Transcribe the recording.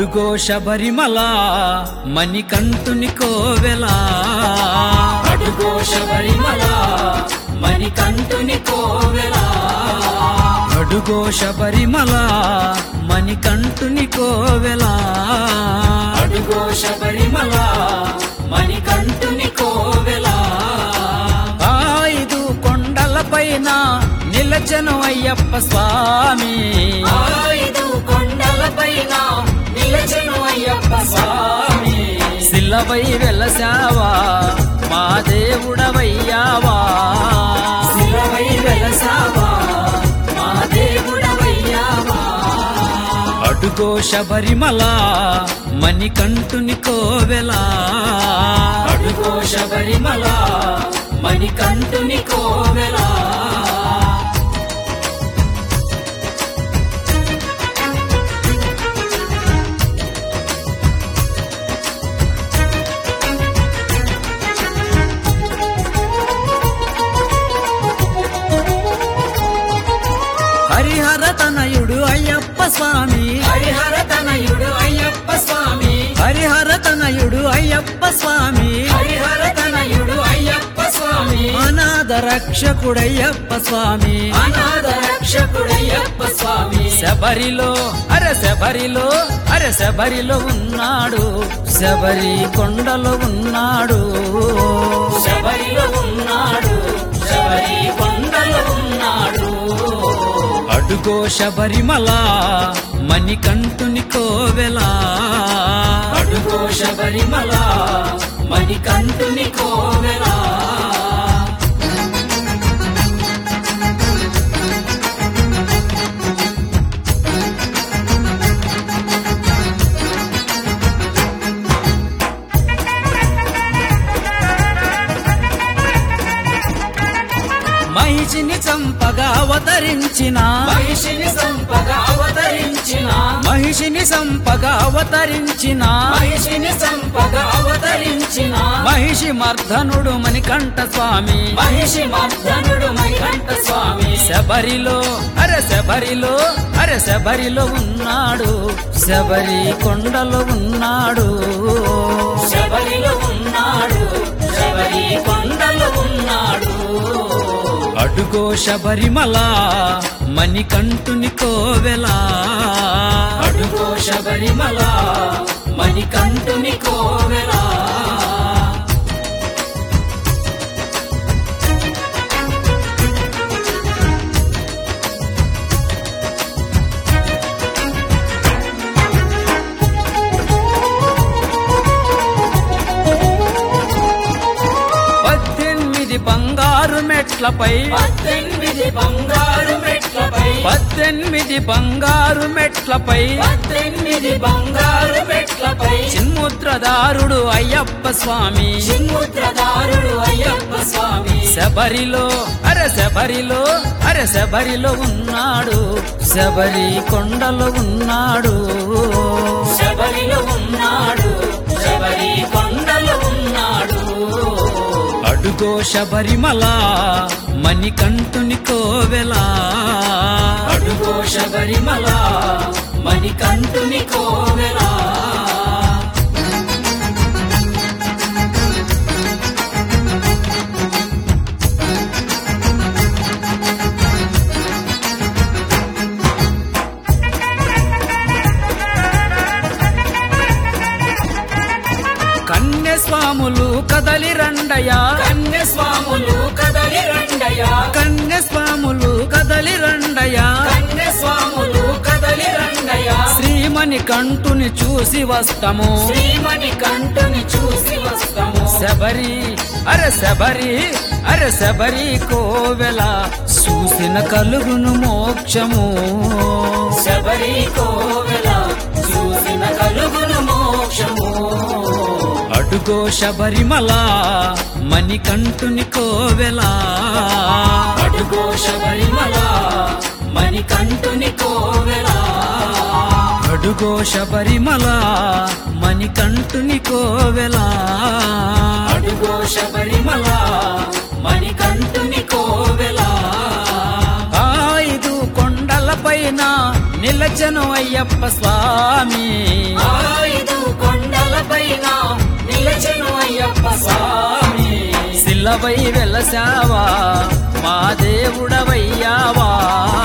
అడుగో శబరిమల మణికంఠుని కోవెలా అడుగో శబరిమల మణికంఠుని కోవెలా అడుగో శబరిమల మణికంఠుని కోవెలా అడుగో శబరిమల మణికంఠుని కోవెలా ఐదు కొండలపైన నిలచను అయ్యప్ప స్వామి ఐదు కొండలపైన నిలచెను అయ్యప్ప స్వామి శిలవై వెలసావా మా దేవుడవయ్యావా శిలవై వెలసావా మా దేవుడవయ్యావా అడుగో శబరిమల మణికంఠుని కోవెలా అడుగో శబరిమల మణికంఠుని కోవెలా హరిహర తనయుడు అయ్యప్ప స్వామి హరిహర తనయుడు అయ్యప్ప స్వామి హరిహర తనయుడు అయ్యప్ప స్వామి హరిహర తనయుడు అయ్యప్ప స్వామి అనాథ రక్షకుడయ్యప్ప స్వామి అనాథ రక్షకుడయ్యప్ప స్వామి శబరిలో అరే శబరిలో అరే శబరిలో ఉన్నాడు శబరి కొండలో ఉన్నాడు శబరిలో ఉన్నాడు శబరి కొండలో ఉన్నాడు అడుగో శబరిమల మణికంఠుని కోవెలా అడుగో శబరిమల మణికంఠుని కోవెలా మహిషిని చంపగా అవతరించిన మహిషిని సంపగా అవతరించిన మహిషిని సంపగా అవతరించిన మహిషిని సంపగా అవతరించిన మహిషి మర్ధనుడు మణికంఠ స్వామి మహిషి మర్దనుడు మణికంఠ స్వామి శబరిలో అరే శబరిలో అరే శబరిలో ఉన్నాడు శబరి కొండలో ఉన్నాడు శబరిలో ఉన్నాడు శబరి కొండలో ఉన్నాడు అడుగో శబరిమల మణికంఠుని కోవెలా అడుగో శబరిమల మణికంఠుని కోవెలా పద్దెనిమిది బంగారు మెట్లపై పద్దెనిమిది బంగారు మెట్లపై పద్దెనిమిది బంగారు మెట్లపై పద్దెనిమిది బంగారు మెట్లపై చిన్ముద్రదారుడు అయ్యప్ప స్వామి చిన్ముద్రదారుడు అయ్యప్ప స్వామి శబరిలో అరే శబరిలో అరే శబరిలో ఉన్నాడు శబరి కొండలో ఉన్నాడు శబరిలో ఉన్నాడు శబరి కొండలో ఉన్నాడు అడుగో శబరిమల మణికంఠుని కోవెలా అడుగో శబరిమల మణికంఠుని కోవెలా కన్యస్వాములు కదలి రండయా కన్యస్వాములు కదలి రండయా కన్యస్వాములు కదలి రండయా కన్యస్వాములు కదలి రండయా శ్రీమణి కంఠుని చూసి వస్తము శ్రీమణి కంఠుని చూసి వస్తాము శబరి అరే శబరి అరే శబరి కోవెల చూసిన కలుగును మోక్షము శబరి కోవెల చూసిన కలుగును మోక్షము అడుగో శబరిమల మణికంఠుని కోవెలా అడుగో శబరిమల మణికంఠుని కోవెలా అడుగో శబరిమల మణికంఠుని కోవెలా అడుగో శబరిమల మణికంఠుని కోవెలా ఐదు కొండలపైన నిలచి నిలచెను అయ్యప్ప స్వామి ఐదు కొండలపైన నిలచెను అయ్యప్ప స్వామి శిల్లవై వెలసావా మా దేవుడవయ్యావా